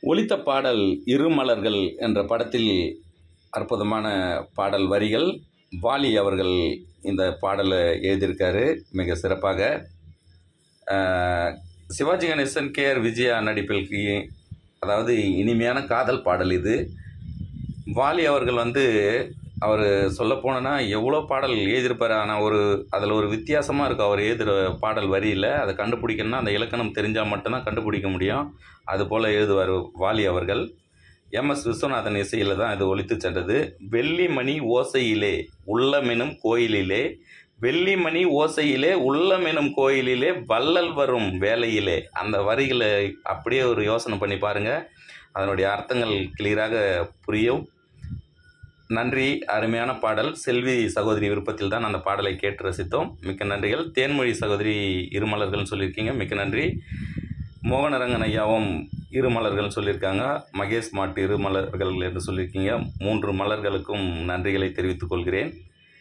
ஒலித்த பாடல் இருமலர்கள் என்ற படத்தில் அற்புதமான பாடல் வரிகள் வாலி அவர்கள் இந்த பாடலை எழுதியிருக்காரு மிக சிறப்பாக அஹ், சிவாஜி கணேசன் கே ஆர் விஜயா நடிப்பில் கி- அதாவது இனிமையான காதல் பாடல் இது வாலி அவர்கள் வந்து அவர் சொல்ல போனோன்னா எவ்வளோ பாடல் எழுதியிருப்பார் ஆனால் ஒரு அதில் ஒரு வித்தியாசமாக இருக்கும் அவர் எழுதுகிற பாடல் வரியில் அதை கண்டுபிடிக்கணும்னா அந்த இலக்கணம் தெரிஞ்சால் மட்டும்தான் கண்டுபிடிக்க முடியும் அதுபோல் எழுதுவார் வாலி அவர்கள் எம்எஸ் விஸ்வநாதன் இசையில் தான் இது ஒலித்து சென்றது வெள்ளிமணி ஓசையிலே உள்ளமெனும் கோயிலிலே வெள்ளிமணி ஓசையிலே உள்ளமெனும் கோயிலிலே வள்ளல் வரும் வேலையிலே அந்த வரிகளை அப்படியே ஒரு யோசனை பண்ணி பாருங்கள் அதனுடைய அர்த்தங்கள் கிளியராக புரியும் நன்றி அருமையான பாடல் செல்வி சகோதரி விருப்பத்தில் தான் அந்த பாடலை கேட்டு ரசித்தோம் மிக்க நன்றிகள் தேன்மொழி சகோதரி இருமலர்கள்னு சொல்லியிருக்கீங்க மிக்க நன்றி மோகனரங்கன் ஐயாவும் இருமலர்கள் சொல்லியிருக்காங்க மகேஷ் மாட்டு இருமலர்கள் என்று சொல்லியிருக்கீங்க மூன்று மலர்களுக்கும் நன்றிகளை தெரிவித்துக் கொள்கிறேன்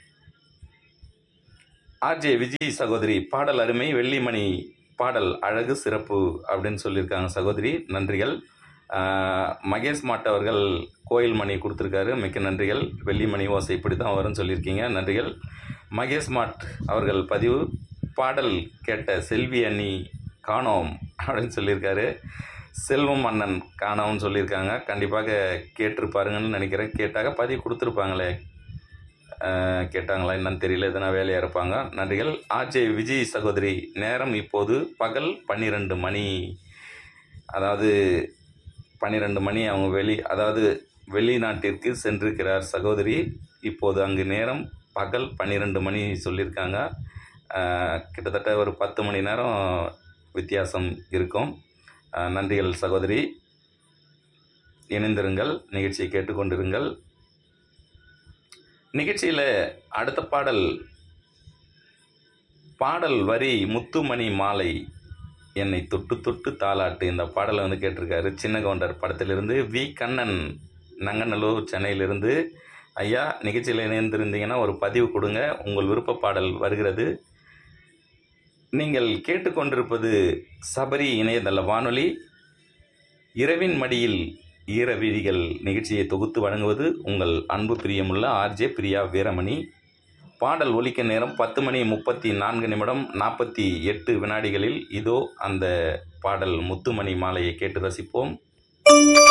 ஆர்ஜே விஜய் சகோதரி பாடல் அருமை வெள்ளிமணி பாடல் அழகு சிறப்பு அப்படின்னு சொல்லியிருக்காங்க சகோதரி நன்றிகள் ஆஹ், மகேஷ் மாட் அவர்கள் கோயில் மணி கொடுத்துருக்காரு மிக்க நன்றிகள் வெள்ளிமணி ஓசை இப்படி தான் வரும்னு சொல்லியிருக்கீங்க நன்றிகள் மகேஷ் மாட் அவர்கள் பதிவு பாடல் கேட்ட செல்வி அண்ணி காணோம் அப்படின்னு சொல்லியிருக்காரு செல்வம் அண்ணன் காணோம்னு சொல்லியிருக்காங்க கண்டிப்பாக கேட்டிருப்பாருங்கன்னு நினைக்கிறேன் கேட்டாக பதிவு கொடுத்துருப்பாங்களே அஹ், கேட்டாங்களா என்னன்னு தெரியல எதனா வேலையாக இருப்பாங்க நன்றிகள் ஆர்ஜே விஜய் சகோதரி நேரம் இப்போது பகல் பன்னிரெண்டு மணி அதாவது பன்னிரெண்டு மணி அவங்க வெளி அதாவது வெளிநாட்டிற்கு சென்றிருக்கிறார் சகோதரி இப்போது அங்கு நேரம் பகல் பன்னிரெண்டு மணி சொல்லியிருக்காங்க அஹ், கிட்டத்தட்ட ஒரு பத்து மணி நேரம் வித்தியாசம் இருக்கும் அஹ், நன்றிகள் சகோதரி இணைந்திருங்கள் நிகழ்ச்சியை கேட்டுக்கொண்டிருங்கள் நிகழ்ச்சியில் அடுத்த பாடல் பாடல் வரி முத்துமணி மாலை என்னை தொட்டு தொட்டு தாலாட்டு இந்த பாடலை வந்து கேட்டிருக்காரு சின்ன கவுண்டர் படத்திலிருந்து வி கண்ணன் நங்கநல்லூர் சென்னையிலிருந்து ஐயா நிகழ்ச்சியில் இணைந்திருந்தீங்கன்னா ஒரு பதிவு கொடுங்க உங்கள் விருப்ப பாடல் வருகிறது நீங்கள் கேட்டுக்கொண்டிருப்பது சபரி இணையதள வானொலி இரவின் மடியில் ஈரவிழிகள் நிகழ்ச்சியை தொகுத்து வழங்குவது உங்கள் அன்பு பிரியமுள்ள ஆர்ஜே பிரியா வீரமணி பாடல் ஒலிக்க நேரம் பத்து மணி முப்பத்தி நான்கு நிமிடம் நாற்பத்தி எட்டு வினாடிகளில் இதோ அந்த பாடல் முத்துமணி மாலையை கேட்டு ரசிப்போம்